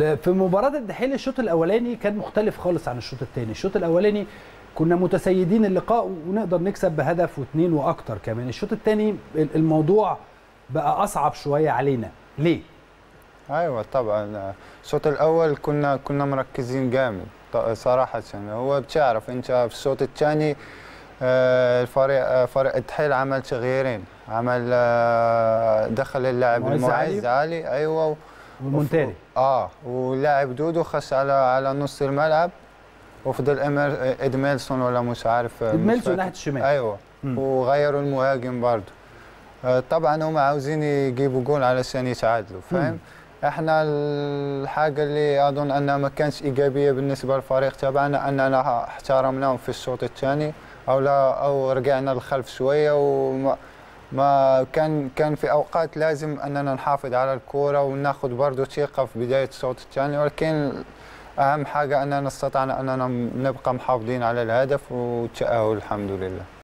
في مباراه الدحيل الشوط الاولاني كان مختلف خالص عن الشوط الثاني الشوط الاولاني كنا متسيدين اللقاء ونقدر نكسب بهدف واثنين واكتر كمان الشوط الثاني الموضوع بقى اصعب شويه علينا ليه ايوه طبعا الشوط الاول كنا كنا مركزين جامد صراحه هو بتعرف انت في الشوط الثاني الفريق فريق الدحيل عمل تغييرين عمل دخل اللاعب المعز علي ايوه والمونتاري اه واللاعب دودو خش على على نص الملعب وفضل ادميلسون ولا مش عارف ادميلسون ناحيه الشمال ايوه م. وغيروا المهاجم برضه طبعا هم عاوزين يجيبوا جول علشان يتعادلوا فاهم احنا الحاجه اللي اظن انها ما كانتش ايجابيه بالنسبه للفريق تبعنا اننا احترمناهم في الشوط الثاني او لا او رجعنا للخلف شويه وما ما كان كان في اوقات لازم اننا نحافظ على الكوره وناخذ برضه ثقه في بدايه الشوط الثاني ولكن اهم حاجه اننا استطعنا اننا نبقى محافظين على الهدف والتاهل الحمد لله